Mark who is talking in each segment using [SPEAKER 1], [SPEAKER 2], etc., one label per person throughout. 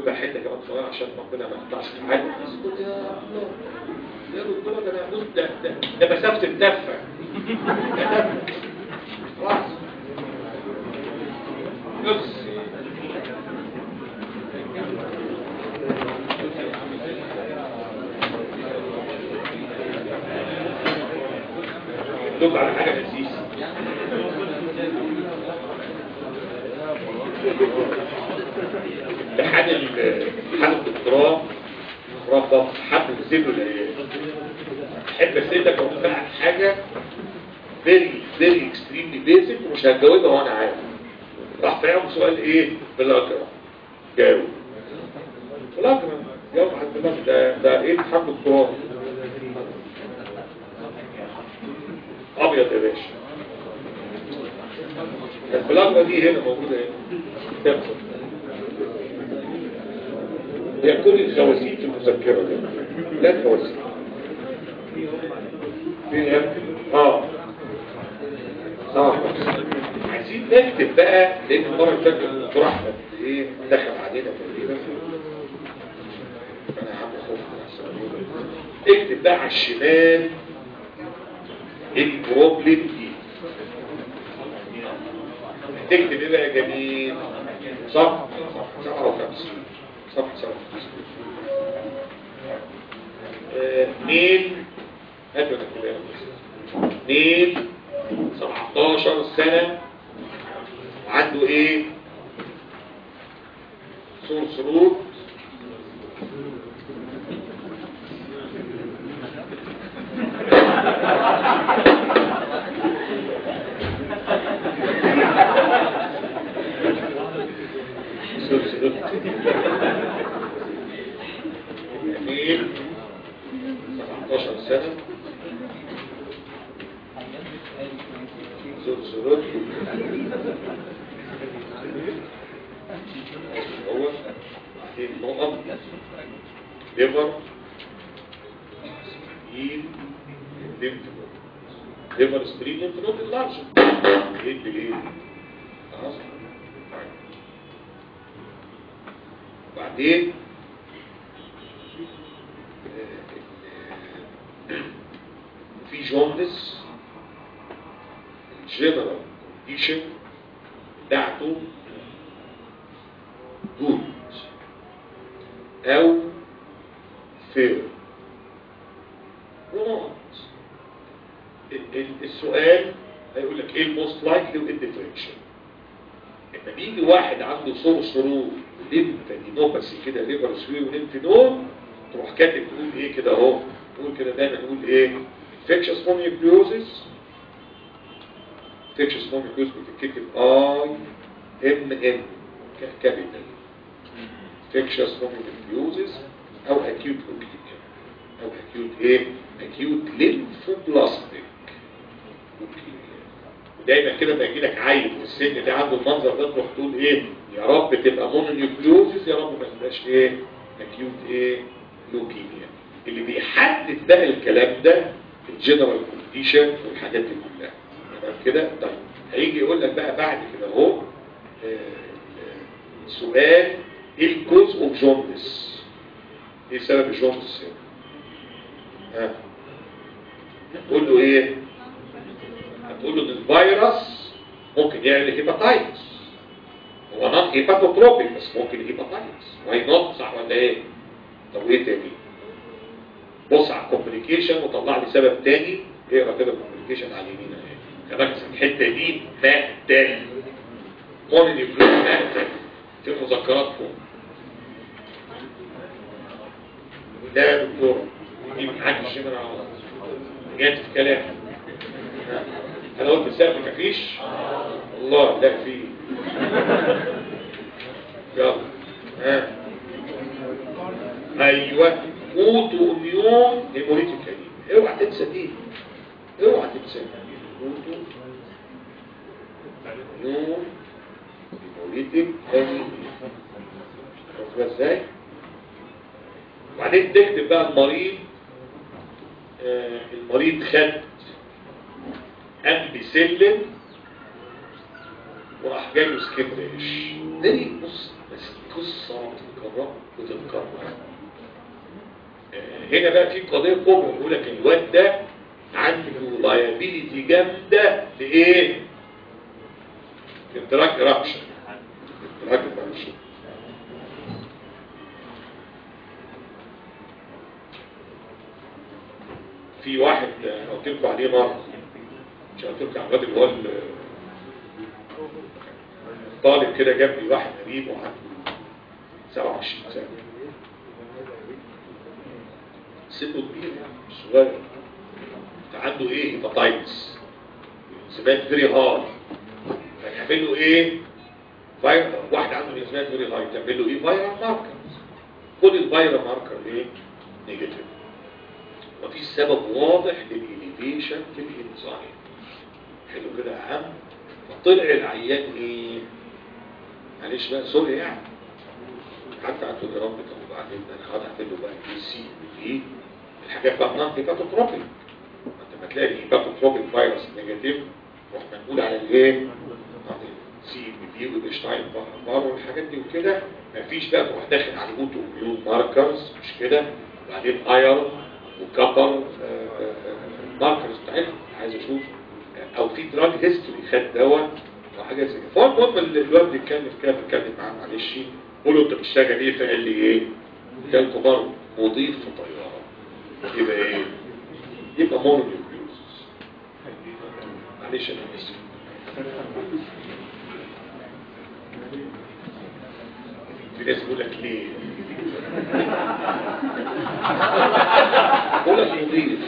[SPEAKER 1] بقى حته كمان صغيره عشان ربنا ما يقطعش الحاجه اسكت يا الله يا دكتور ده انا بص ده ده ده مسافه الدفه خلاص بص دول على حاجه لذيذه امتحان ال- امتحان الدكتوراه رفض حب تسيب له العيال احب اسيبك اقول بقى عن حاجه فيري فيري اكستريملي بيزك ومش هتجاوبها وانا عارف راح فاهم سؤال ايه بالاجرة جاوب بالاجرة جاوب على الدماغ ده ده ايه امتحان الدكتوراه ابيض يا باشا البلاجة دي هنا موجودة هنا تمسك هي كل الخوازيق في المذكرة دي لا الخوازيق فين يا ابني؟ اه صح عايزين نكتب بقى لان المره اللي فاتت الدكتور احمد ايه دخل علينا تقريبا انا عم خفت أحسن. اكتب بقى على الشمال البروبلم دي تكتب ايه بقى يا جميل صح صح 57 صح 57 آه، ميل هاتوا انا كلها ميل 17 سنة عنده ايه سور سرور سور سرور ميل 17 سنة زور زورات هو في نقط ليفر سبرين ليمف نود ليفر سبرين ليمف نود اللارج ايه بالايه خلاص طيب. وبعدين آه، في جوندس الجنرال كونديشن بتاعته جود او فير ونقط ال- ال- السؤال هيقول لك ايه الموست لايكلي وايه الديفرنشال لما بيجي واحد عنده صور سرور ليمفادينوباسي كده ليفر سوي وليمف نود تروح كاتب تقول ايه كده اهو تقول كده دايما نقول ايه infectious mononucleosis infectious mononucleosis بتتكتب اي ام ام كابيتال infectious mononucleosis او acute leukemia او acute ايه acute lymphoblastic leukemia ودايما كده لما يجي لك عيل في السن ده عنده المنظر ده تروح تقول ايه يا رب تبقى مونونيوكليوزيس يا رب ما تبقاش ايه اكيوت ايه لوكيميا اللي بيحدد بقى الكلام ده الجنرال كونديشن والحاجات دي كلها تمام كده طيب هيجي يقول لك بقى بعد كده اهو آه، آه، سؤال ايه الكوز اوف جوندس ايه سبب الجوندس ها هتقول له ايه هتقول له ان الفيروس ممكن يعمل هيباتايتس هو نون هيباتوتروبيك بس ممكن هيباتايتس واي نوت صح ولا ايه طب وايه تاني بص على الكومبليكيشن وطلع لي سبب تاني اقرا كده الكومبليكيشن على اليمين اهي كمان الحته دي مقتل موني بلو مقتل في مذكراتكم لا يا دكتور دي من حاجه الشمال على الله جات في كلام انا قلت السقف مفيش الله لا في يلا ها ايوه اوتو اميون هيموريتيك انيميا اوعى تنسى دي اوعى تنسى اوتو اميون هيموريتيك انيميا عرفت ازاي وبعدين تكتب بقى المريض آه المريض خد امبيسيلين وراح جاي له سكيب ريش ده بص بس قصة بتتكرر بتتكرر آه، هنا بقى في قضية كبرى يقول لك الواد ده عنده لايبيليتي جامدة لإيه؟ الدراج إرابشن الدراج إرابشن في واحد آه، قلت لكم عليه مرة مش قلت لكم على الواد اللي هو ال- طالب كده جاب لي واحد قريب وعنده 27 سنة سنه كبير يعني مش صغير عنده ايه هيباتايتس سمات فيري هارد فيعمل له ايه فاير واحد عنده سمات فيري هارد تعمل له ايه فايرال ماركر خد الفايرال ماركر ايه نيجاتيف مفيش سبب واضح للإليفيشن في الانزايم حلو كده يا عم فطلع العيان ايه معلش بقى سوري يعني حتى هتقول يا رب طب وبعدين ده انا هقعد اعمل له بقى اي سي ايه الحاجات بقى نان هيباتوتروبيك انت ما تلاقي هيباتوتروبيك فيروس نيجاتيف رحنا نقول على الايه سي ام بي وبشتاين بار والحاجات دي وكده مفيش بقى تروح داخل على الاوتو اميون ماركرز مش كده وبعدين ايرون وكبر ماركرز بتاعتهم عايز اشوف آه، او في دراج هيستوري خد دواء او حاجه زي كده فالمهم ال- الواد بيتكلم كده بيتكلم معاه معلش قول له انت بتشتغل ايه فقال لي ايه؟ قال كبار مضيف في طياره يبقى ايه؟ يبقى مونوكليوز معلش انا اسف في ناس بيقول لك ليه؟ بقول لك مضيف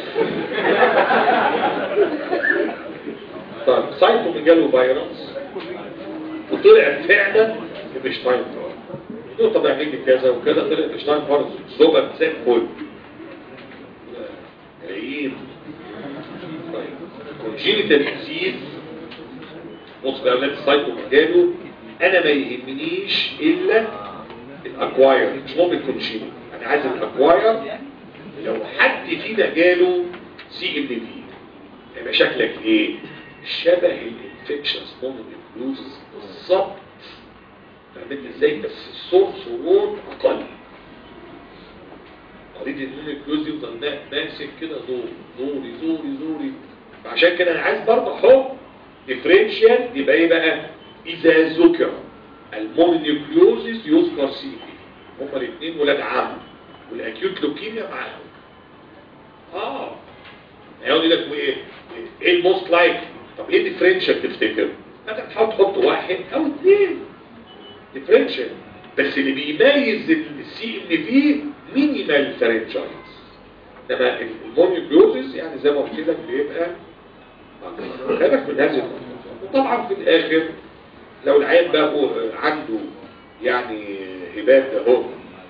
[SPEAKER 1] طيب سايتو جاله فيروس وطلع فعلا بشتاين فار قلت له طب اعمل لي كذا وكذا طلع بشتاين فار زوجة زي الفل عيب طيب كونجينيتال ديزيز بص بقى اولاد السايتو جاله انا ما يهمنيش الا الاكواير مش مهم الكونجينيتال انا عايز الاكواير لو حد فينا جاله سي ام في يبقى شكلك ايه شبه الانفكشنز مونونيوكلوزز بالظبط فهمت ازاي بس الصوت صوت اقل مريض المونونيوكلوز يفضل ما- ماسك كده دور دوري دوري دوري فعشان كده انا عايز برضه احط ديفرنشال يبقى ايه بقى اذا ذكر المونونيوكلوزز يذكر سي بي هما الاثنين ولاد عم والاكيوت لوكيميا معاهم اه هيقول لك ايه ايه الموست لايك طب ليه ديفرنشال تفتكر انت بتحاول تحط واحد او اثنين ديفرنشال بس اللي بيميز السي ان في مينيمال فارنجايتس انما المونيوكلوزز يعني زي ما قلت لك بيبقى خلك من هذه النقطة. وطبعا في الاخر لو العيان بقى هو عنده يعني هبات اهو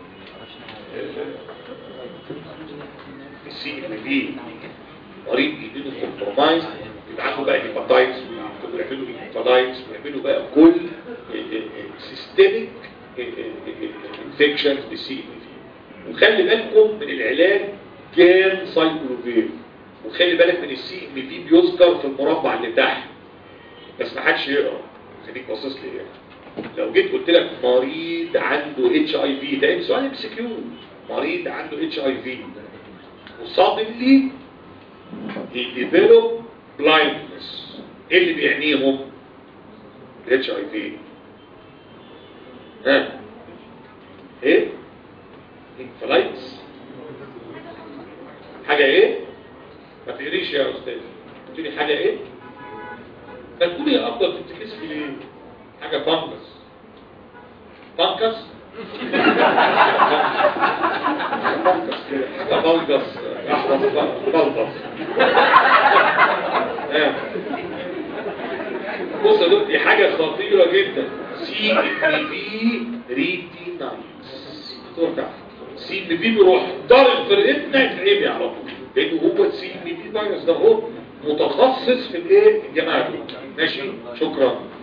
[SPEAKER 1] السي ام بي مريض ايدينه كومبرومايز يبقى عنده بقى هيباتايتس ويعملوا انفلايتس ويعملوا بقى كل سيستميك انفكشنز بالسي ام بي وخلي بالكم من العلاج كان سايكلوفير وخلي بالك من السي ام بي بيذكر في المربع اللي تحت بس ما حدش يقرا خليك باصص لي هنا لو جيت قلت لك مريض عنده اتش اي في ده سؤال ام سي كيو مريض عنده اتش اي في وصادملي يديفلوب بلايندنس ايه اللي بيعنيهم الاتش اي في ها ايه انفلايتس حاجه ايه ما تقريش يا استاذ قلت لي حاجه ايه ده تقول يا افضل تتكسف ليه حاجه فانكس فانكس فانكس كده حاجه فانكس احمر فانكس بص يا دكتور دي حاجه خطيره جدا سي ام بي ريتينايتس سي ام بي بيروح ضارب في الريتنا يتعبي على طول لانه هو السي ام بي فيروس ده هو متخصص في الايه الجماعه دول ماشي شكرا